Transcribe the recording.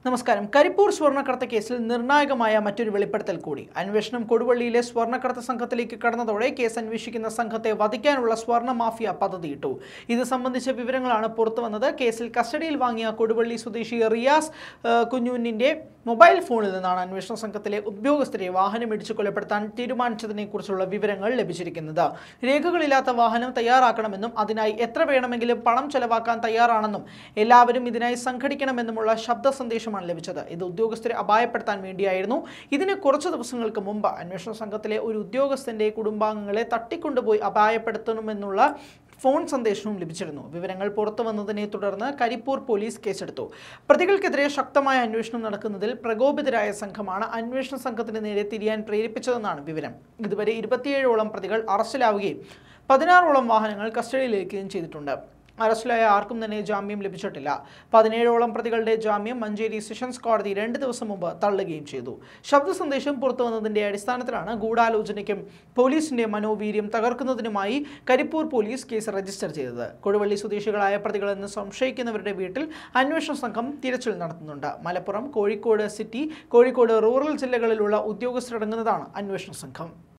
നമസ്കാരം കരിപ്പൂർ സ്വർണ്ണക്കടത്ത് കേസിൽ നിർണായകമായ മറ്റൊരു വെളിപ്പെടുത്തൽ കൂടി അന്വേഷണം കൊടുവള്ളിയിലെ സ്വർണ്ണക്കടത്ത് സംഘത്തിലേക്ക് കടന്നതോടെ കേസ് അന്വേഷിക്കുന്ന സംഘത്തെ വധിക്കാനുള്ള സ്വർണ്ണ മാഫിയ പദ്ധതിയിട്ടു ഇത് സംബന്ധിച്ച വിവരങ്ങളാണ് പുറത്തുവന്നത് കേസിൽ കസ്റ്റഡിയിൽ വാങ്ങിയ കൊടുവള്ളി സ്വദേശി റിയാസ് ആ, കുഞ്ഞുന്നിന്റെ മൊബൈൽ ഫോണിൽ നിന്നാണ് അന്വേഷണ സംഘത്തിലെ ഉദ്യോഗസ്ഥരെ വാഹനം ഇടിച്ചു കൊലപ്പെടുത്താൻ തീരുമാനിച്ചതിനെ കുറിച്ചുള്ള വിവരങ്ങൾ ലഭിച്ചിരിക്കുന്നത് രേഖകളില്ലാത്ത വാഹനം തയ്യാറാക്കണമെന്നും അതിനായി എത്ര വേണമെങ്കിലും പണം ചെലവാക്കാൻ തയ്യാറാണെന്നും എല്ലാവരും ഇതിനായി സംഘടിക്കണമെന്നുമുള്ള ശബ്ദ സന്ദേശമാണ് ലഭിച്ചത് ഇത് ഉദ്യോഗസ്ഥരെ അപായപ്പെടുത്താൻ വേണ്ടിയായിരുന്നു ഇതിന് കുറച്ച് ദിവസങ്ങൾക്ക് മുമ്പ് അന്വേഷണ സംഘത്തിലെ ഒരു ഉദ്യോഗസ്ഥന്റെ കുടുംബാംഗങ്ങളെ തട്ടിക്കൊണ്ടുപോയി അപായപ്പെടുത്തണമെന്നുള്ള ഫോൺ സന്ദേശവും ലഭിച്ചിരുന്നു വിവരങ്ങൾ പുറത്തു വന്നതിനെ തുടർന്ന് കരിപ്പൂർ പോലീസ് കേസെടുത്തു പ്രതികൾക്കെതിരെ ശക്തമായ അന്വേഷണം നടക്കുന്നതിൽ പ്രകോപിതരായ സംഘമാണ് അന്വേഷണ സംഘത്തിന് നേരെ തിരിയാൻ പ്രേരിപ്പിച്ചതെന്നാണ് വിവരം ഇതുവരെ ഇരുപത്തിയേഴോളം പ്രതികൾ അറസ്റ്റിലാവുകയും പതിനാറോളം വാഹനങ്ങൾ കസ്റ്റഡിയിലേക്കുകയും ചെയ്തിട്ടുണ്ട് അറസ്റ്റിലായ ആർക്കും തന്നെ ജാമ്യം ലഭിച്ചിട്ടില്ല പതിനേഴോളം പ്രതികളുടെ ജാമ്യം മഞ്ചേരി സെഷൻസ് കോടതി രണ്ട് ദിവസം മുമ്പ് തള്ളുകയും ചെയ്തു ശബ്ദ സന്ദേശം പുറത്തു വന്നതിന്റെ അടിസ്ഥാനത്തിലാണ് ഗൂഢാലോചനയ്ക്കും പോലീസിന്റെ മനോവീര്യം തകർക്കുന്നതിനുമായി കരിപ്പൂർ പോലീസ് കേസ് രജിസ്റ്റർ ചെയ്തത് കൊടുവള്ളി സ്വദേശികളായ പ്രതികളെന്ന് സംശയിക്കുന്നവരുടെ വീട്ടിൽ അന്വേഷണ സംഘം തിരച്ചിൽ നടത്തുന്നുണ്ട് മലപ്പുറം കോഴിക്കോട് സിറ്റി കോഴിക്കോട് റൂറൽ ജില്ലകളിലുള്ള ഉദ്യോഗസ്ഥരടങ്ങുന്നതാണ് അന്വേഷണ സംഘം